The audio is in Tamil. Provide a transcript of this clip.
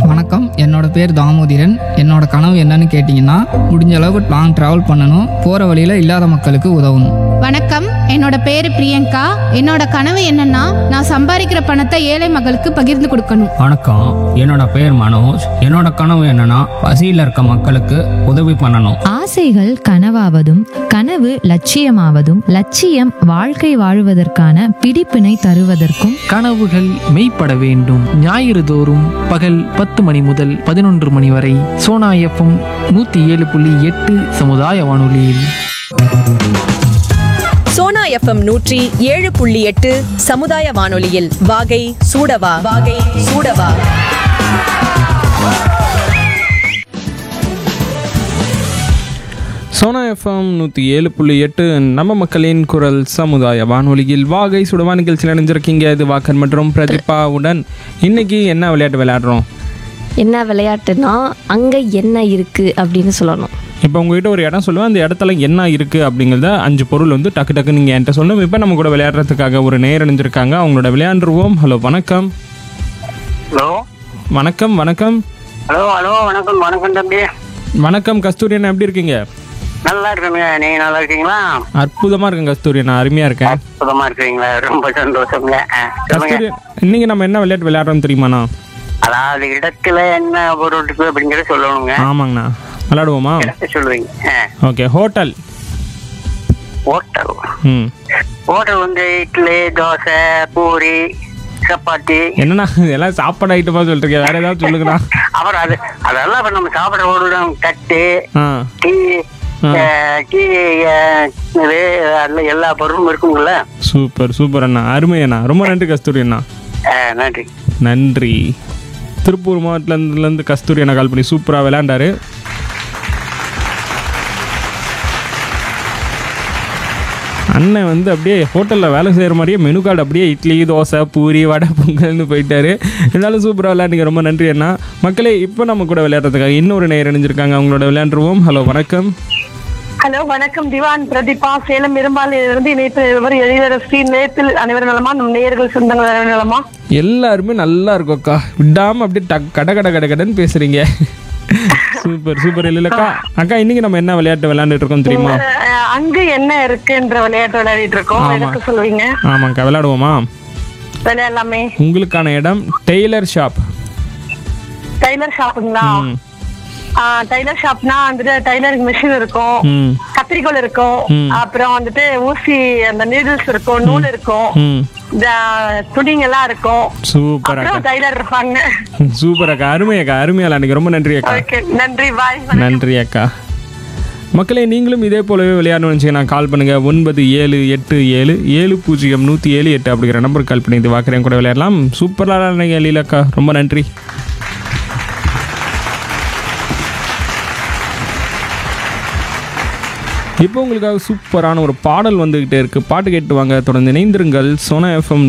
வணக்கம் என்னோட பேர் தாமோதிரன் என்னோட கனவு என்னன்னு கேட்டிங்கன்னா முடிஞ்ச அளவுக்கு லாங் ட்ராவல் பண்ணணும் போகிற வழியில் இல்லாத மக்களுக்கு உதவணும் வணக்கம் என்னோட பேரு பிரியங்கா என்னோட கனவு என்னன்னா நான் சம்பாதிக்கிற பணத்தை ஏழை மக்களுக்கு பகிர்ந்து கொடுக்கணும் வணக்கம் என்னோட பேர் மனோஜ் என்னோட கனவு என்னன்னா பசியில் இருக்க மக்களுக்கு உதவி பண்ணணும் ஆசைகள் கனவாவதும் கனவு லட்சியமாவதும் லட்சியம் வாழ்க்கை வாழுவதற்கான பிடிப்பினை தருவதற்கும் கனவுகள் மெய்ப்பட வேண்டும் ஞாயிறு தோறும் பகல் பத்து மணி முதல் பதினொன்று மணி வரை சோனா எஃப்எம் நூற்றி ஏழு புள்ளி எட்டு சமுதாய வானொலியில் சோனா எஃப்எம் நூற்றி ஏழு புள்ளி எட்டு சமுதாய வானொலியில் வாகை சூடவா வாகை சூடவா சோனா எஃப்எம் நூற்றி ஏழு புள்ளி எட்டு நம்ம மக்களின் குரல் சமுதாய வானொலியில் வாகை சுடவா நிகழ்ச்சியில் இணைஞ்சிருக்கீங்க இது வாக்கர் மற்றும் பிரதீபாவுடன் இன்னைக்கு என்ன விளையாட்டு விளையாடுறோம் என்ன விளையாட்டுனா அங்கே என்ன இருக்குது அப்படின்னு சொல்லணும் இப்போ உங்ககிட்ட ஒரு இடம் சொல்லுவேன் அந்த இடத்துல என்ன இருக்குது அப்படிங்கிறத அஞ்சு பொருள் வந்து டக்கு டக்கு நீங்கள் என்கிட்ட சொல்லணும் இப்போ நம்ம கூட விளையாடுறதுக்காக ஒரு நேர் இணைஞ்சிருக்காங்க அவங்களோட விளையாண்டுருவோம் ஹலோ வணக்கம் ஹலோ வணக்கம் வணக்கம் ஹலோ ஹலோ வணக்கம் வணக்கம் தம்பி வணக்கம் கஸ்தூரி அண்ணா எப்படி இருக்கீங்க நல்லா இருக்கேங்க நீங்க நல்லா இருக்கீங்களா அற்புதமாக இருக்கேன் கஸ்தூரி அண்ணா அருமையாக இருக்கேன் அற்புதமா இருக்கீங்களா ரொம்ப சந்தோஷங்க ஆ, சொல்லுங்க கஸ்தூரி இன்னைக்கு நம்ம என்ன விளையாட்டு விளையாடுறோம் தெரியுமாண்ணா அதாவது இடத்துல என்ன பொருள் இருக்கு அப்படிங்கறத சொல்லணுங்க ஆமாங்கண்ணா விளையாடுவோமா இடத்த சொல்லுவீங்க ஆ, ஓகே ஹோட்டல் ஹோட்டல் ம் ஹோட்டல் வந்து இட்லி தோசை பூரி சப்பாத்தி என்னண்ணா இதெல்லாம் சாப்பாடு ஐட்டமா சொல்றீங்க வேற ஏதாவது சொல்லுங்கண்ணா அப்புறம் அது அதெல்லாம் இப்ப நம்ம சாப்பிடுற ஹோட்டல் தட்டு ஆ டீ ஆ. ஆ, டீ ஆ, இது அதுல எல்லா பொருளும் இருக்குங்கள சூப்பர் சூப்பர் அண்ணா அருமை அண்ணா ரொம்ப நன்றி கஸ்தூரி அண்ணா ஆ, நன்றி நன்றி திருப்பூர் மாவட்டத்துலேருந்து கஸ்தூரி அண்ணா கால் பண்ணி சூப்பராக விளையாண்டாரு அண்ணன் வந்து அப்படியே ஹோட்டலில் வேலை செய்கிற மாதிரியே மெனு கார்டு அப்படியே இட்லி தோசை பூரி வடை பொங்கல்னு போயிட்டாரு இருந்தாலும் சூப்பராக விளையாண்டுங்க ரொம்ப நன்றி அண்ணா மக்களே இப்போ நம்ம கூட விளையாடுறதுக்காக இன்னொரு நேரம் இணைஞ்சிருக்காங்க அவங்களோட விளையாண்டுருவோம் ஹலோ வணக்கம் ஹலோ வணக்கம் திவான் பிரதீபா சேலம் இரும்பாலிலிருந்து இணைப்பு எழிலரசி நேத்தில் அனைவரும் நலமா நம் நேயர்கள் சொந்தங்கள் அனைவரும் நலமா எல்லாருமே நல்லா இருக்கும் அக்கா விடாம அப்படியே டக் கட கட கட கடன்னு பேசுறீங்க சூப்பர் சூப்பர் இல்லைல்லக்கா அக்கா இன்னைக்கு நம்ம என்ன விளையாட்டு விளையாண்டுட்டு இருக்கோம் தெரியுமா அஹ், அங்கு என்ன இருக்குன்ற விளையாட்டு விளையாடிட்டு இருக்கோம் ஆமா. எனக்கு சொல்லுவீங்க ஆமாக்கா விளையாடுவோமா விளையாடலாமே உங்களுக்கான இடம் டெய்லர் ஷாப் டைலர் ஷாப்புங்களா ம் டைலர் ஷாப்னா வந்துட்டு டைலரிங் மிஷின் இருக்கும் ம் கத்திரிக்கோல் இருக்கும் ம். அப்புறம் வந்துட்டு ஊசி அந்த நீடில்ஸ் இருக்கும் நூல் இருக்கும் ம் இந்த துணிங்க எல்லாம் இருக்கும் சூப்பர் அப்புறம் அக்கா டைலர் இருப்பாங்க சூப்பர் அக்கா அருமை அக்கா அருமையா விளையாண்டுங்க ரொம்ப நன்றி அக்கா ஓகே நன்றி பாய் நன்றி அக்கா மக்களே நீங்களும் இதே போலவே விளையாடணும்னு நினச்சிங்கன்னா கால் பண்ணுங்கள் ஒன்பது ஏழு எட்டு ஏழு ஏழு பூஜ்ஜியம் நூற்றி ஏழு எட்டு அப்படிங்கிற நம்பருக்கு கால் பண்ணி இது வாக்குறேன் கூட விளையாடலாம் சூப்பராக இருந்தீங்க லீலாக்கா ரொம்ப நன்றி இப்போ உங்களுக்காக சூப்பரான ஒரு பாடல் வந்துக்கிட்டே இருக்குது பாட்டு கேட்டு வாங்க தொடர்ந்து இணைந்திருங்கள் சோனா எஃப்எம்